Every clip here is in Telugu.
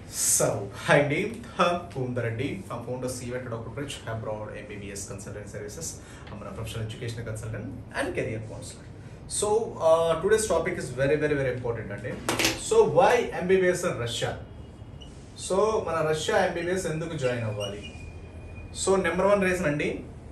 So, hi name Kumdar Reddy. I'm founder CVET Dr. Rich Abroad MBBS Consultant Services. I'm a professional educational consultant and career counselor. So, uh, today's topic is very, very, very important. Ante. So, why MBBS in Russia? So మన రష్యా ఎంబీబీఎస్ ఎందుకు జాయిన్ అవ్వాలి సో నెంబర్ వన్ రీజన్ అండి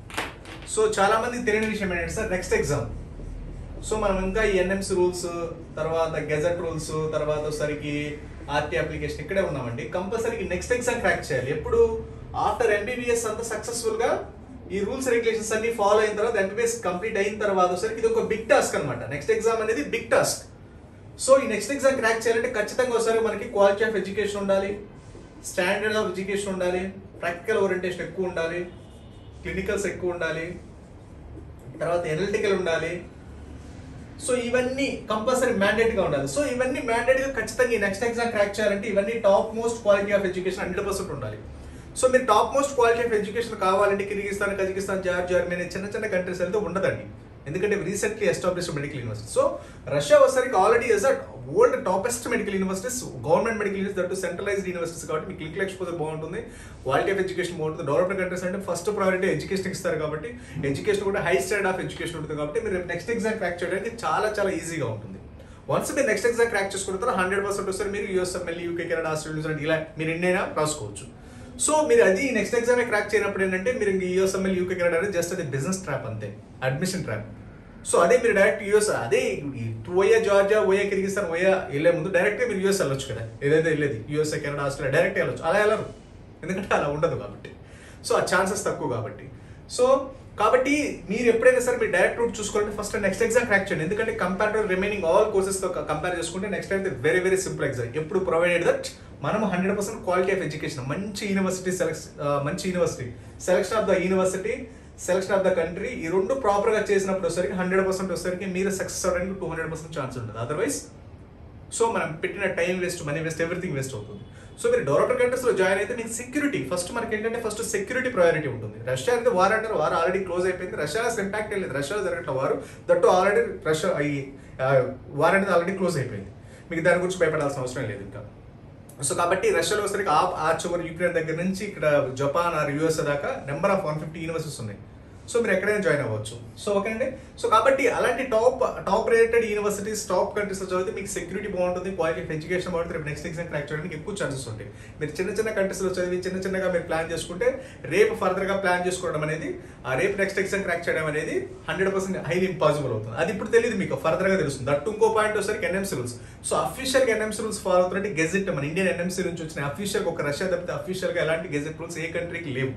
సో చాలా మంది తెలియని విషయం ఏంటంటే సార్ నెక్స్ట్ ఎగ్జామ్ సో మనం ఇంకా ఈ ఎన్ఎంసి రూల్స్ తర్వాత గెజెట్ రూల్స్ తర్వాత వచ్చేసరికి ఆర్టీ అప్లికేషన్ ఇక్కడే ఉన్నామండి కంపల్సరీ నెక్స్ట్ ఎగ్జామ్ క్రాక్ చేయాలి ఎప్పుడు ఆఫ్టర్ ఎంబీబీఎస్ అంతా సక్సెస్ఫుల్ గా ఈ రూల్స్ రెగ్యులేషన్స్ అన్ని ఫాలో అయిన తర్వాత ఎంబీబీఎస్ కంప్లీట్ అయిన తర్వాత వచ్చేసరికి ఇది ఒక బిగ్ టాస్క్ అనమాట నెక్స్ట్ ఎగ్జామ్ అనేది బిగ్ టాస్క్ సో ఈ నెక్స్ట్ ఎగ్జామ్ క్రాక్ చేయాలంటే ఖచ్చితంగా ఒకసారి మనకి క్వాలిటీ ఆఫ్ ఎడ్యుకేషన్ ఉండాలి స్టాండర్డ్ ఆఫ్ ఎడ్యుకేషన్ ఉండాలి ప్రాక్టికల్ ఓరియంటేషన్ ఎక్కువ ఉండాలి క్లినికల్స్ ఎక్కువ ఉండాలి తర్వాత ఎనలిటికల్ ఉండాలి సో ఇవన్నీ కంపల్సరీ మ్యాండేట్ గా ఉండాలి సో ఇవన్నీ మ్యాండేట్ గా ఖచ్చితంగా ఈ నెక్స్ట్ ఎగ్జామ్ క్రాక్ చేయాలంటే ఇవన్నీ top most quality of education hundred percent ఉండాలి సో మీరు top most quality of education కావాలంటే కిర్గిస్తాన్ కజకిస్తాన్ జార్జ్ జర్మనీ చిన్న చిన్న కంట్రీస్ వెళ్తే ఉండదండి ఎందుకంటే recently established medical university so Russia వచ్చేసరికి already is at world toppest medical universities government medical university that centralised universities కాబట్టి మీకు క్లినికల్ ఎక్స్పోజర్ బాగుంటుంది క్వాలిటీ ఆఫ్ ఎడ్యుకేషన్ బాగుంటుంది డెవలప్డ్ కంట్రీస్ అంటే ఫస్ట్ ప్రయారిటీ ఎడ్యుకేషన్ ఇస్తారు కాబట్టి ఎడ్యుకేషన్ కూడా హై స్టాండర్డ్ ఆఫ్ ఎడ్యుకేషన్ ఉంటుంది కాబట్టి మీరు నెక్స్ట్ ఎగ్జామ్ క్రాక్ చేయడానికి చాలా చాలా ఈజీగా ఉంటుంది వన్స్ మీరు నెక్స్ట్ ఎగ్జామ్ క్రాక్ చేసుకున్న తర్వాత హండ్రెడ్ పర్సెంట్ వస్తారు మీరు USML UK Canada Australia New Zealand ఇలా మీరు ఎన్నైనా రాసుకోవచ్చు సో మీరు అది నెక్స్ట్ ఎగ్జామే క్రాక్ చేయనప్పుడు ఏంటంటే మీరు ఇంక యూఎస్ఎంఎల్ యూకే కెనడా అనేది జస్ట్ అది బిజినెస్ ట్రాప్ అంతే అడ్మిషన్ ట్రాప్ సో అదే మీరు డైరెక్ట్ యూఎస్ అదే ఓయా జార్జియా ఓయా కిర్గిస్తాన్ ఓయా వెళ్ళే ముందు డైరెక్ట్ మీరు యూఎస్ వెళ్ళొచ్చు కదా ఏదైతే వెళ్ళేది యూఎస్ఏ కెనడా ఆస్ట్రేలియా డైరెక్ట్ వెళ్ళొచ్చు అలా వెళ్ళరు ఎందుకంటే అలా ఉండదు కాబట్టి సో ఆ ఛాన్సెస్ తక్కువ కాబట్టి సో కాబట్టి మీరు ఎప్పుడైనా సరే మీరు డైరెక్ట్ రూట్ చూసుకోవాలంటే ఫస్ట్ నెక్స్ట్ ఎగ్జామ్ క్రాక్ చేయండి ఎందుకంటే compare to remaining all courses తో కంపేర్ చేసుకుంటే next time very very simple exam ఎప్పుడు ప్రొవైడెడ్ దట్ మనం hundred percent quality of education మంచి యూనివర్సిటీ సెలెక్ట్ మంచి university selection of the university selection of the country ఈ రెండు ప్రాపర్ గా చేసినప్పుడు వచ్చరికి హండ్రెడ్ పర్సెంట్ వచ్చరికి మీరు సక్సెస్ అవడానికి టూ హండ్రెడ్ పర్సెంట్ ఛాన్స్ ఉంటుంది అదర్వైజ్ సో మనం పెట్టిన time waste money waste everything waste అవుతుంది సో మీరు డెవలప్డ్ కంట్రీస్ లో జాయిన్ అయితే మీకు సెక్యూరిటీ ఫస్ట్ మనకి ఏంటంటే ఫస్ట్ సెక్యూరిటీ ప్రయారిటీ ఉంటుంది రష్యా అనేది వార్ అంటారు వారు ఆల్రెడీ క్లోజ్ అయిపోయింది రష్యా ఇంపాక్ట్ లేదు రష్యా జరగట్ల వారు దట్టు ఆల్రెడీ రష్యా ఈ వార్ అనేది ఆల్రెడీ క్లోజ్ అయిపోయింది మీకు దాని గురించి భయపడాల్సిన అవసరం లేదు ఇంకా సో కాబట్టి రష్యాలో వచ్చేసరికి ఆ ఆ చివరి యూక్రెయిన్ దగ్గర నుంచి ఇక్కడ జపాన్ ఆర్ యూఎస్ దాకా number of one fifty universities ఉన్నాయి సో మీరు ఎక్కడైనా జాయిన్ అవ్వచ్చు సో ఓకే అండి సో కాబట్టి అలాంటి top top rated universities top countries చదివితే మీకు సెక్యూరిటీ బాగుంటుంది క్వాలిటీ ఆఫ్ ఎడ్యుకేషన్ బాగుంటుంది రేపు నెక్స్ట్ ఎగ్జామ్ క్రాక్ చేయడానికి ఎక్కువ ఛాన్సెస్ ఉంటాయి మీరు చిన్న చిన్న కంట్రీస్లో చదివి చిన్న చిన్నగా మీరు ప్లాన్ చేసుకుంటే రేపు ఫర్దర్గా ప్లాన్ చేసుకోవడం అనేది ఆ రేపు నెక్స్ట్ ఎగ్జామ్ క్రాక్ చేయడం అనేది హండ్రెడ్ పర్సెంట్ హైలీ ఇంపాసిబుల్ అవుతుంది అది ఇప్పుడు తెలియదు మీకు ఫర్దర్గా తెలుస్తుంది దట్టు ఇంకో పాయింట్ వచ్చేసరికి ఎన్ఎంసీ రూల్స్ సో అఫీషియల్గా ఎన్ఎంసీ రూల్స్ ఫాలో అవుతున్నట్టు గెజెట్ మన ఇండియన్ ఎన్ఎంసీ నుంచి వచ్చిన అఫీషియల్గా ఒక రష్యా తప్పితే అఫీషియల్గా ఎలాంటి గెజెట్ రూల్స్ ఏ కంట్రీకి లేవు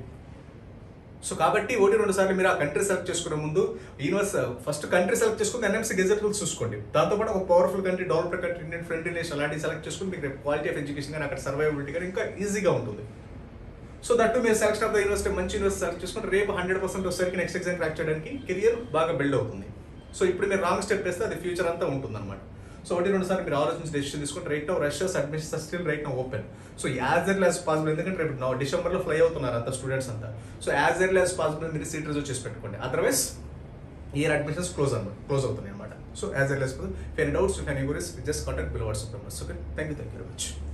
సో కాబట్టి ఒకటి రెండు సార్లు మీరు ఆ కంట్రీ సెలెక్ట్ చేసుకునే ముందు యూనివర్స్ ఫస్ట్ కంట్రీ సెలెక్ట్ చేసుకుని ఎన్ఎంసీ గెజెట్ రూల్స్ చూసుకోండి దాంతోపాటు ఒక powerful country developed country Indian friendly nation అలాంటివి సెలెక్ట్ చేసుకుని మీకు క్వాలిటీ ఆఫ్ ఎడ్యుకేషన్ కానీ అక్కడ సర్వైవబిలిటీ కానీ ఇంకా ఈజీగా ఉంటుంది సో దట్టు మీరు సెలెక్షన్ ఆఫ్ ద యూనివర్సిటీ మంచి యూనివర్సిటీ సెలెక్ట్ చేసుకుని రేపు హండ్రెడ్ పర్సెంట్ వచ్చేసరికి నెక్స్ట్ ఎగ్జామ్ క్రాక్ చేయడానికి కెరియర్ బాగా బిల్డ్ అవుతుంది సో ఇప్పుడు మీరు రాంగ్ స్టెప్ వేస్తే అది ఫ్యూచర్ అంతా ఉంటుంది అనమాట సో ఒకటి రెండు సార్లు మీరు ఆలోచించి డెసిషన్ తీసుకుంటే right now Russia's admissions still right now open so as early as possible ఎందుకంటే రేపు నా డిసెంబర్లో ఫ్లై అవుతున్నారు అంత స్టూడెంట్స్ అంతా so as early as possible మీరు సీట్ రిజర్వ్ చేసి పెట్టుకోండి అదర్వైజ్ ఇయర్ అడ్మిషన్స్ క్లోజ్ అనమాట క్లోజ్ అవుతున్నాయి అనమాట so as early as possible any doubts any queries just contact below WhatsApp numbers okay thank you thank you very much